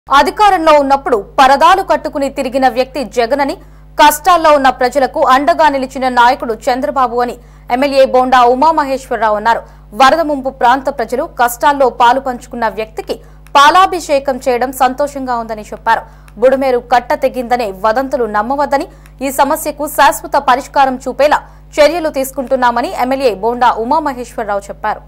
అధికారంలో ఉన్నప్పుడు పరదాలు కట్టుకుని తిరిగిన వ్యక్తి జగన్ అని కష్టాల్లో ఉన్న ప్రజలకు అండగా నిలిచిన నాయకుడు చంద్రబాబు అని ఎమ్మెల్యే బోండా ఉమామహేశ్వరరావు అన్నారు వరద ముంపు ప్రాంత ప్రజలు కష్టాల్లో పాలు పంచుకున్న వ్యక్తికి పాలాభిషేకం చేయడం సంతోషంగా ఉందని చెప్పారు బుడమేరు కట్ట తెగిందనే వదంతులు నమ్మవద్దని ఈ సమస్యకు శాశ్వత పరిష్కారం చూపేలా చర్యలు తీసుకుంటున్నామని ఎమ్మెల్యే బోండా ఉమామహేశ్వరరావు చెప్పారు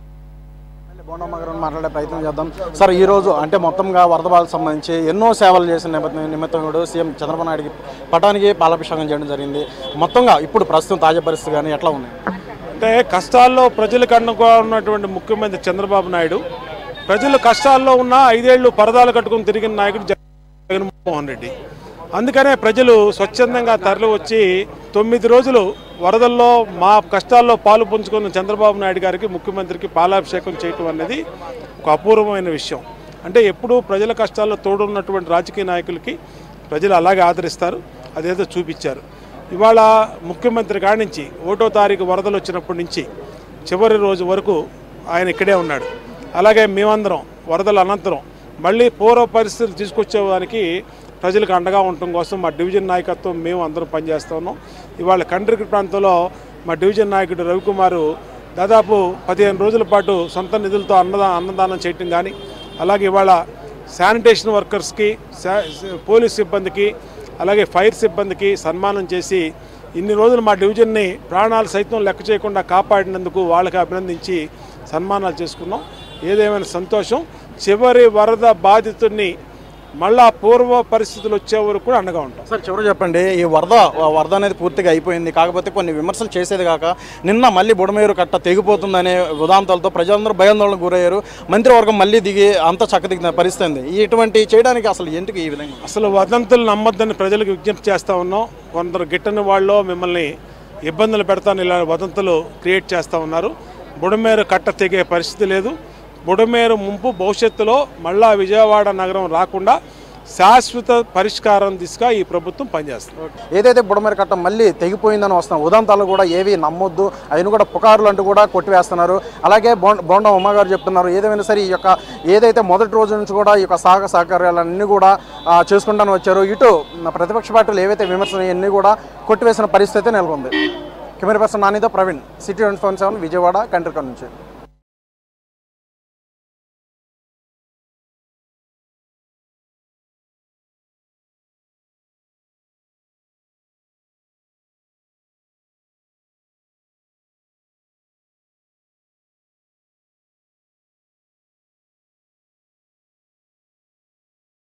బోండమ్మ గారిని మాట్లాడే ప్రయత్నం చేద్దాం సార్ ఈ రోజు అంటే మొత్తంగా వరద బాధకు సంబంధించి ఎన్నో సేవలు చేసిన నిమిత్తం నిమిత్తం కూడా సీఎం చంద్రబాబు నాయుడుకి పటానికి పాలాభిషేకం చేయడం జరిగింది మొత్తంగా ఇప్పుడు ప్రస్తుతం తాజా పరిస్థితి కానీ ఎట్లా ఉన్నాయి అంటే కష్టాల్లో ప్రజలకు అండగా ఉన్నటువంటి ముఖ్యమంత్రి చంద్రబాబు నాయుడు ప్రజలు కష్టాల్లో ఉన్న ఐదేళ్లు పరదాలు కట్టుకుని తిరిగిన నాయకుడు జగన్మోహన్ రెడ్డి అందుకనే ప్రజలు స్వచ్ఛందంగా తరలి వచ్చి తొమ్మిది రోజులు వరదల్లో మా కష్టాల్లో పాలు పంచుకున్న చంద్రబాబు నాయుడు గారికి ముఖ్యమంత్రికి పాలాభిషేకం చేయటం అనేది ఒక అపూర్వమైన విషయం అంటే ఎప్పుడూ ప్రజల కష్టాల్లో తోడున్నటువంటి రాజకీయ నాయకులకి ప్రజలు అలాగే ఆదరిస్తారు అదేదో చూపించారు ఇవాళ ముఖ్యమంత్రి కాడి నుంచి ఒకటో తారీఖు వరదలు వచ్చినప్పటి నుంచి చివరి రోజు వరకు ఆయన ఇక్కడే ఉన్నాడు అలాగే మేమందరం వరదల అనంతరం మళ్ళీ పూర్వ పరిస్థితులు తీసుకొచ్చేదానికి ప్రజలకు అండగా ఉండటం కోసం మా డివిజన్ నాయకత్వం మేము అందరం పనిచేస్తూ ఉన్నాం ఇవాళ కండ్రికి ప్రాంతంలో మా డివిజన్ నాయకుడు రవికుమారు దాదాపు పదిహేను రోజుల పాటు సొంత నిధులతో అన్నదా అన్నదానం చేయటం కానీ అలాగే ఇవాళ శానిటేషన్ వర్కర్స్కి శా- పోలీస్ సిబ్బందికి అలాగే ఫైర్ సిబ్బందికి సన్మానం చేసి ఇన్ని రోజులు మా డివిజన్ని ప్రాణాలు సైతం లెక్క చేయకుండా కాపాడినందుకు వాళ్ళకి అభినందించి సన్మానాలు చేసుకున్నాం ఏదేమైనా సంతోషం చివరి వరద బాధితుడిని మళ్ళా పూర్వ పరిస్థితులు వచ్చే వరకు కూడా అండగా ఉంటాం సార్ చివరి చెప్పండి ఈ వరద వరద అనేది పూర్తిగా అయిపోయింది కాకపోతే కొన్ని విమర్శలు చేసేది కాక నిన్న మళ్ళీ బుడమేరు కట్ట తెగిపోతుందనే ఉదాంతాలతో ప్రజలందరూ భయాందోళనకు గురయ్యారు మంత్రివర్గం మళ్ళీ దిగి అంత చక్కదిగిన పరిస్థితి ఉంది ఇటువంటి చేయడానికి అసలు ఎందుకు ఈ విధంగా అసలు వదంతులు నమ్మొద్దని ప్రజలకు విజ్ఞప్తి చేస్తూ ఉన్నాం కొందరు గిట్టని వాళ్ళు మిమ్మల్ని ఇబ్బందులు పెడతాను ఇలా వదంతులు క్రియేట్ చేస్తూ ఉన్నారు బుడమేరు కట్ట తెగే పరిస్థితి లేదు బుడమేరు ముంపు భవిష్యత్తులో మళ్ళా విజయవాడ నగరం రాకుండా శాశ్వత పరిష్కారం దిశగా ఈ ప్రభుత్వం పనిచేస్తుంది ఏదైతే బుడమేరు కట్ట మళ్ళీ తెగిపోయిందని వస్తున్న ఉదాంతాలు కూడా ఏవి నమ్మొద్దు అయిన కూడా పుకారులు అంటూ కూడా కొట్టివేస్తున్నారు అలాగే బోండ బోండా ఉమ్మగారు చెప్తున్నారు ఏదేమైనా సరే ఈ యొక్క ఏదైతే మొదటి రోజు నుంచి కూడా ఈ యొక్క సహక సహకార్యాలన్నీ కూడా ఆ, చేసుకుంటాను వచ్చారు ఇటు ప్రతిపక్ష పార్టీలు ఏవైతే విమర్శలు అన్నీ కూడా కొట్టివేసిన పరిస్థితి నెలకొంది కెమెరా పర్సన్ నానితో Praveen city twenty four seven Vijayawada కంట్రికర్ నుంచి